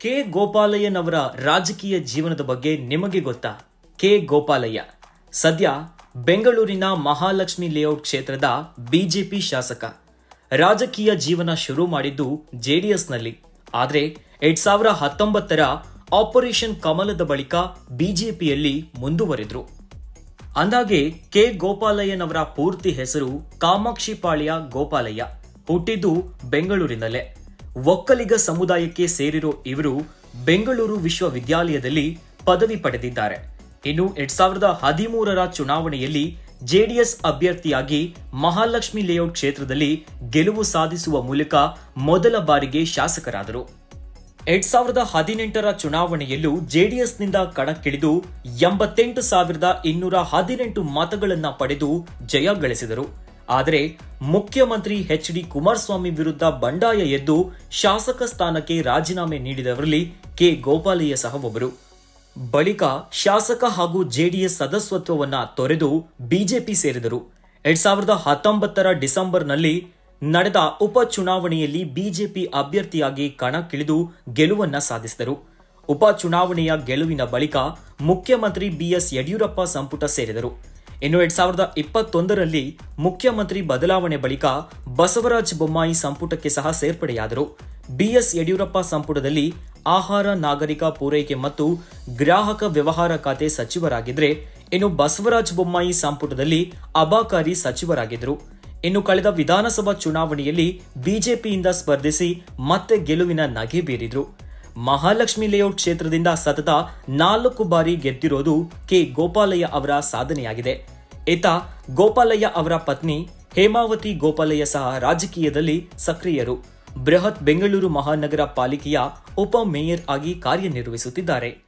K ಗೋಪಾಲಯ್ಯನವರ ರಾಜಕೀಯ ಜೀವನದ ಬಗ್ಗೆ ನಿಮಗೆ ಗೊತ್ತಾ ಕೆ ಗೋಪಾಲಯ್ಯ ಸದ್ಯ ಬೆಂಗಳೂರಿನ ಮಹಾಲಕ್ಷ್ಮಿ ಲೇಔಟ್ ಕ್ಷೇತ್ರದ ಬಿಜೆಪಿ ಶಾಸಕ ರಾಜಕೀಯ ಜೀವನ ಶುರು ಮಾಡಿದ್ದು ಜೆಡಿಎಸ್ನಲ್ಲಿ ಆದರೆ ಎರಡ್ ಸಾವಿರ ಹತ್ತೊಂಬತ್ತರ ಆಪರೇಷನ್ ಕಮಲದ ಬಳಿಕ ಬಿಜೆಪಿಯಲ್ಲಿ ಮುಂದುವರೆದ್ರು ಅಂದಾಗೆ ಕೆ ಗೋಪಾಲಯ್ಯನವರ ಪೂರ್ತಿ ಹೆಸರು ಕಾಮಾಕ್ಷಿಪಾಳ್ಯ ಗೋಪಾಲಯ್ಯ ಹುಟ್ಟಿದ್ದು ಬೆಂಗಳೂರಿನಲ್ಲೇ ಒಕ್ಕಲಿಗ ಸಮುದಾಯಕ್ಕೆ ಸೇರಿರೋ ಇವರು ಬೆಂಗಳೂರು ವಿಶ್ವವಿದ್ಯಾಲಯದಲ್ಲಿ ಪದವಿ ಪಡೆದಿದ್ದಾರೆ ಇನ್ನು ಎರಡ್ ಸಾವಿರದ ಹದಿಮೂರರ ಚುನಾವಣೆಯಲ್ಲಿ ಜೆಡಿಎಸ್ ಅಭ್ಯರ್ಥಿಯಾಗಿ ಮಹಾಲಕ್ಷ್ಮಿ ಲೇಔಟ್ ಕ್ಷೇತ್ರದಲ್ಲಿ ಗೆಲುವು ಸಾಧಿಸುವ ಮೂಲಕ ಮೊದಲ ಬಾರಿಗೆ ಶಾಸಕರಾದರು ಎರಡ್ ಸಾವಿರದ ಹದಿನೆಂಟರ ಚುನಾವಣೆಯಲ್ಲೂ ಜೆಡಿಎಸ್ನಿಂದ ಕಣಕ್ಕಿಳಿದು ಎಂಬತ್ತೆಂಟು ಸಾವಿರದ ಇನ್ನೂರ ಹದಿನೆಂಟು ಮತಗಳನ್ನ ಪಡೆದು ಜಯ ಗಳಿಸಿದರು ಆದರೆ ಮುಖ್ಯಮಂತ್ರಿ ಎಚ್ ಡಿ ಕುಮಾರಸ್ವಾಮಿ ವಿರುದ್ಧ ಬಂಡಾಯ ಎದ್ದು ಶಾಸಕ ಸ್ಥಾನಕ್ಕೆ ರಾಜೀನಾಮೆ ನೀಡಿದವರಲ್ಲಿ ಕೆ ಗೋಪಾಲಯ್ಯ ಸಹ ಒಬ್ಬರು ಬಳಿಕ ಶಾಸಕ ಹಾಗೂ ಜೆಡಿಎಸ್ ಸದಸ್ಯತ್ವವನ್ನ ತೊರೆದು ಬಿಜೆಪಿ ಸೇರಿದರು ಎರಡ್ ಸಾವಿರದ ಹತ್ತೊಂಬತ್ತರ ಡಿಸೆಂಬರ್ನಲ್ಲಿ ನಡೆದ ಉಪಚುನಾವಣೆಯಲ್ಲಿ ಬಿಜೆಪಿ ಅಭ್ಯರ್ಥಿಯಾಗಿ ಕಣಕ್ಕಿಳಿದು ಗೆಲುವನ್ನ ಸಾಧಿಸಿದರು ಉಪಚುನಾವಣೆಯ ಗೆಲುವಿನ ಬಳಿಕ ಮುಖ್ಯಮಂತ್ರಿ ಬಿಎಸ್ ಯಡಿಯೂರಪ್ಪ ಸಂಪುಟ ಸೇರಿದರು ಇನ್ನು ಎರಡ್ ಸಾವಿರದ ಇಪ್ಪತ್ತೊಂದರಲ್ಲಿ ಮುಖ್ಯಮಂತ್ರಿ ಬದಲಾವಣೆ ಬಳಿಕ ಬಸವರಾಜ ಬೊಮ್ಮಾಯಿ ಸಂಪುಟಕ್ಕೆ ಸಹ ಸೇರ್ಪಡೆಯಾದರು ಬಿಎಸ್ ಯಡಿಯೂರಪ್ಪ ಸಂಪುಟದಲ್ಲಿ ಆಹಾರ ನಾಗರಿಕ ಪೂರೈಕೆ ಮತ್ತು ಗ್ರಾಹಕ ವ್ಯವಹಾರ ಖಾತೆ ಸಚಿವರಾಗಿದ್ರೆ ಇನ್ನು ಬಸವರಾಜ ಬೊಮ್ಮಾಯಿ ಸಂಪುಟದಲ್ಲಿ ಅಬಾಕಾರಿ ಸಚಿವರಾಗಿದ್ದರು ಇನ್ನು ಕಳೆದ ವಿಧಾನಸಭಾ ಚುನಾವಣೆಯಲ್ಲಿ ಬಿಜೆಪಿಯಿಂದ ಸ್ಪರ್ಧಿಸಿ ಮತ್ತೆ ಗೆಲುವಿನ ನಗೆ ಬೀರಿದ್ರು ಮಹಾಲಕ್ಷ್ಮಿ ಲೇಔಟ್ ಕ್ಷೇತ್ರದಿಂದ ಸತತ ನಾಲ್ಕು ಬಾರಿ ಗೆದ್ದಿರೋದು ಕೆ ಗೋಪಾಲಯ್ಯ ಅವರ ಸಾಧನೆಯಾಗಿದೆ ಇತ್ತ ಗೋಪಾಲಯ್ಯ ಅವರ ಪತ್ನಿ ಹೇಮಾವತಿ ಗೋಪಾಲಯ್ಯ ಸಹ ರಾಜಕೀಯದಲ್ಲಿ ಸಕ್ರಿಯರು ಬೃಹತ್ ಬೆಂಗಳೂರು ಮಹಾನಗರ ಪಾಲಿಕೆಯ ಉಪ ಮೇಯರ್ ಆಗಿ ಕಾರ್ಯನಿರ್ವಹಿಸುತ್ತಿದ್ದಾರೆ